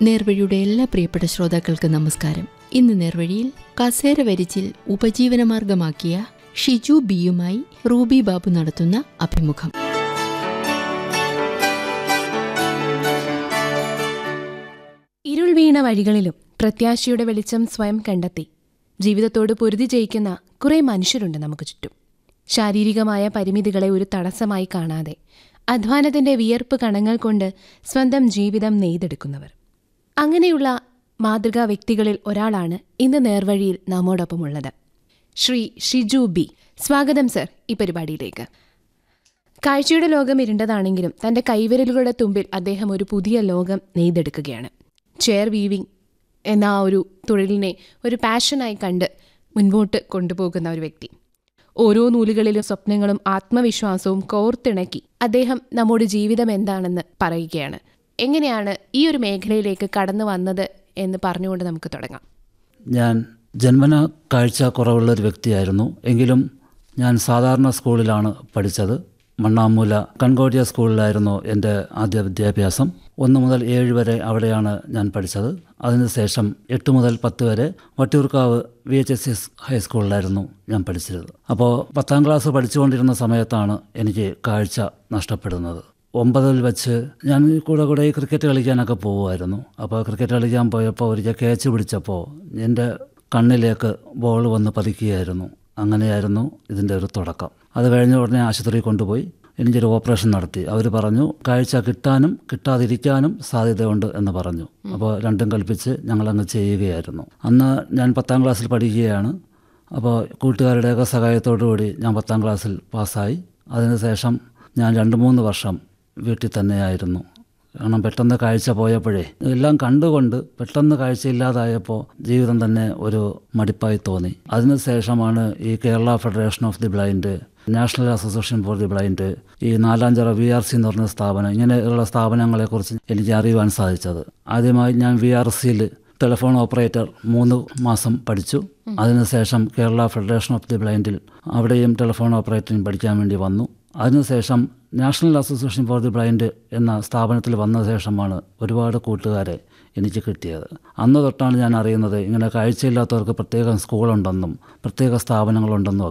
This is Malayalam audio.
നേർവഴിയുടെ എല്ലാ പ്രിയപ്പെട്ട ശ്രോതാക്കൾക്ക് നമസ്കാരം ഇന്ന് നേർവഴിയിൽ കസേര വരിച്ചിൽ ഉപജീവനമാർഗമാക്കിയ ഷിജു ബിയുമായി റൂബി ബാബു നടത്തുന്ന അഭിമുഖം ഇരുൾ വീണ വഴികളിലും പ്രത്യാശയുടെ വെളിച്ചം സ്വയം കണ്ടെത്തി ജീവിതത്തോട് പൊരുതി ജയിക്കുന്ന കുറെ മനുഷ്യരുണ്ട് നമുക്ക് ചുറ്റും ശാരീരികമായ പരിമിതികളെ ഒരു തടസ്സമായി കാണാതെ അധ്വാനത്തിന്റെ വിയർപ്പ് കണങ്ങൾ കൊണ്ട് സ്വന്തം ജീവിതം നെയ്തെടുക്കുന്നവർ അങ്ങനെയുള്ള മാതൃകാ വ്യക്തികളിൽ ഒരാളാണ് ഇന്ന് നേർവഴിയിൽ നമ്മോടൊപ്പമുള്ളത് ശ്രീ ഷിജു ബി സ്വാഗതം സർ ഈ പരിപാടിയിലേക്ക് കാഴ്ചയുടെ ലോകം ഇരുണ്ടതാണെങ്കിലും തന്റെ കൈവിരലുകളുടെ തുമ്പിൽ അദ്ദേഹം ഒരു പുതിയ ലോകം നെയ്തെടുക്കുകയാണ് ചെയർ വീവിംഗ് എന്ന ആ ഒരു തൊഴിലിനെ ഒരു പാഷനായി കണ്ട് മുൻപോട്ട് കൊണ്ടുപോകുന്ന ഒരു വ്യക്തി ഓരോ നൂലുകളിലും സ്വപ്നങ്ങളും ആത്മവിശ്വാസവും കോർത്തിണക്കി അദ്ദേഹം നമ്മുടെ ജീവിതം എന്താണെന്ന് പറയുകയാണ് എങ്ങനെയാണ് ഈ ഒരു മേഖലയിലേക്ക് കടന്നു വന്നത് എന്ന് പറഞ്ഞുകൊണ്ട് നമുക്ക് തുടങ്ങാം ഞാൻ ജന്മന കാഴ്ച കുറവുള്ള ഒരു വ്യക്തിയായിരുന്നു എങ്കിലും ഞാൻ സാധാരണ സ്കൂളിലാണ് പഠിച്ചത് മണ്ണാമൂല കൺകോടിയ സ്കൂളിലായിരുന്നു എൻ്റെ ആദ്യ വിദ്യാഭ്യാസം ഒന്ന് മുതൽ ഏഴ് വരെ അവിടെയാണ് ഞാൻ പഠിച്ചത് അതിനുശേഷം എട്ട് മുതൽ പത്ത് വരെ Vattiyoorkavu V H S S ഹൈസ്കൂളിലായിരുന്നു ഞാൻ പഠിച്ചിരുന്നത് അപ്പോൾ പത്താം ക്ലാസ് പഠിച്ചുകൊണ്ടിരുന്ന സമയത്താണ് എനിക്ക് കാഴ്ച നഷ്ടപ്പെടുന്നത് ഒമ്പതിൽ വെച്ച് ഞാൻ കൂടെ കൂടെ ഈ ക്രിക്കറ്റ് കളിക്കാനൊക്കെ പോകുമായിരുന്നു അപ്പോൾ ക്രിക്കറ്റ് കളിക്കാൻ പോയപ്പോൾ ഒരിക്കൽ കേച്ച് പിടിച്ചപ്പോൾ എൻ്റെ കണ്ണിലേക്ക് ബോൾ വന്ന് പതിക്കുകയായിരുന്നു അങ്ങനെയായിരുന്നു ഇതിൻ്റെ ഒരു തുടക്കം അത് കഴിഞ്ഞ ഉടനെ ആശുപത്രിയിൽ കൊണ്ടുപോയി എനിക്കൊരു ഓപ്പറേഷൻ നടത്തി അവർ പറഞ്ഞു കാഴ്ച കിട്ടാനും കിട്ടാതിരിക്കാനും സാധ്യതയുണ്ട് എന്ന് പറഞ്ഞു അപ്പോൾ രണ്ടും കൽപ്പിച്ച് ഞങ്ങളങ്ങ് ചെയ്യുകയായിരുന്നു അന്ന് ഞാൻ പത്താം ക്ലാസ്സിൽ പഠിക്കുകയാണ് അപ്പോൾ കൂട്ടുകാരുടെയൊക്കെ സഹായത്തോടു കൂടി ഞാൻ പത്താം ക്ലാസ്സിൽ പാസ്സായി അതിനുശേഷം ഞാൻ രണ്ട് മൂന്ന് വർഷം വീട്ടിൽ തന്നെയായിരുന്നു കാരണം പെട്ടെന്ന് കാഴ്ച പോയപ്പോഴേ എല്ലാം കണ്ടുകൊണ്ട് പെട്ടെന്ന് കാഴ്ചയില്ലാതായപ്പോൾ ജീവിതം തന്നെ ഒരു മടിപ്പായി തോന്നി അതിനുശേഷമാണ് ഈ Kerala federation of the blind national association for the blind ഈ നാലാഞ്ചിറ വി ആർ സി എന്ന് പറഞ്ഞ സ്ഥാപനം ഇങ്ങനെയുള്ള സ്ഥാപനങ്ങളെക്കുറിച്ച് എനിക്ക് അറിയുവാൻ സാധിച്ചത് ആദ്യമായി ഞാൻ വി ആർ സിയിൽ ടെലിഫോൺ ഓപ്പറേറ്റർ മൂന്ന് മാസം പഠിച്ചു അതിനുശേഷം കേരള ഫെഡറേഷൻ ഓഫ് ദി ബ്ലൈൻഡിൽ അവിടെയും ടെലിഫോൺ ഓപ്പറേറ്ററിങ് പഠിക്കാൻ വേണ്ടി വന്നു അതിനുശേഷം national association for the blind എന്ന സ്ഥാപനത്തിൽ വന്ന ശേഷമാണ് ഒരുപാട് കൂട്ടുകാരെ എനിക്ക് കിട്ടിയത് അന്ന് തൊട്ടാണ് ഞാൻ അറിയുന്നത് ഇങ്ങനെ കാഴ്ചയില്ലാത്തവർക്ക് പ്രത്യേകം സ്കൂളുണ്ടെന്നും പ്രത്യേക സ്ഥാപനങ്ങളുണ്ടെന്നും